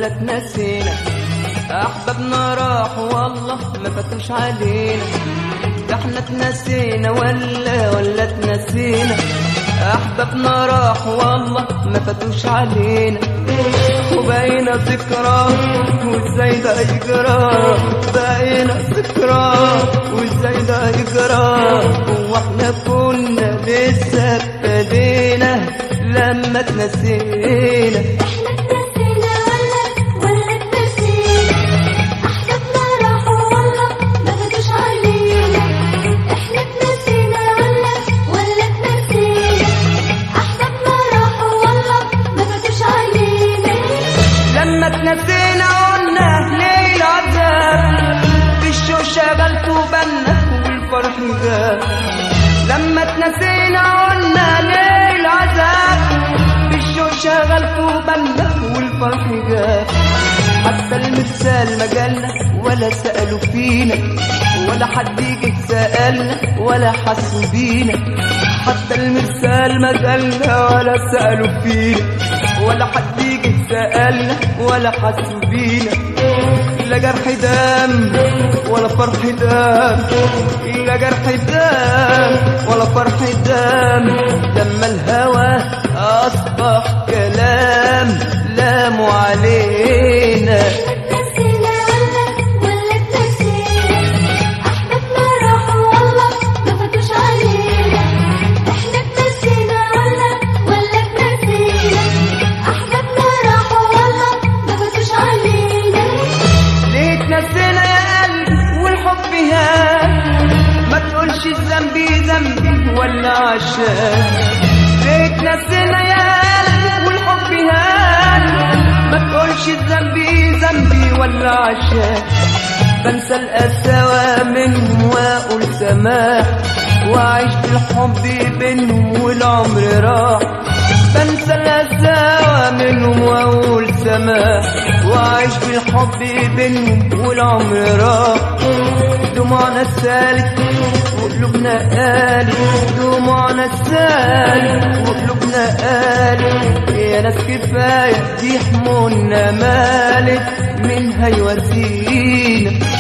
ولا اتنسينا احبابنا راحوا والله ما فاتوش علينا ده احنا اتنسينا ولا ولا اتنسينا احبابنا راحوا والله ما فاتوش علينا وبقينا ذكرى وازاي ده يجرى بقينا ذكرى وازاي ده يجرى واحنا كنا لسه ابتدينا لما اتنسينا احنا اتنسينا ولا ولا اتنسينا احبابنا راحوا والله ما فاتوش علينا احنا اتنسينا ولا ولا اتنسينا احبابنا راحوا والله ما فاتوش علينا لما اتنسينا قلنا ليه العذاب في الشوق شغلت وبنا والفرح جاب لما اتنسينا قلنا ليه العذاب في الشوق شغلت وبنا والفرح جاب حتى المثال ما جالنا ولا سألوا فينا ولا حد يجي سألنا ولا حسوا بينا حتى المثال ما جالنا ولا سألوا فينا ولا حد يجي سألنا ولا حسوا بينا لا جرح دم ولا فرح دم لا جرح دم ولا فرح دم لما الهوى أصبح كلام لاموا علينا اتنسينا ولا ولا اتنسينا احبابنا راحوا والله ما فاتوش علينا احنا اتنسينا ولا ولا اتنسينا احبابنا راحوا والله ما فاتوش علينا ليه اتنسينا يا قلبي والحب هان ما تقولش ذنبي ذنبي ولا عشان ليه اتنسينا يا قلبي والحب هان ما تقولش ذنبي ذنبي ولا عشان بنسى القساوة منهم واقول سماح واعيش بالحب بينهم والعمر راح بنسى القساوة منهم واقول سماح واعيش بالحب بينهم والعمر راح دموعنا سالت وقلوبنا قالت دموعنا سالت وقلوبنا قالت يا ناس كفاية دي حمولنا مالت من هيواسينا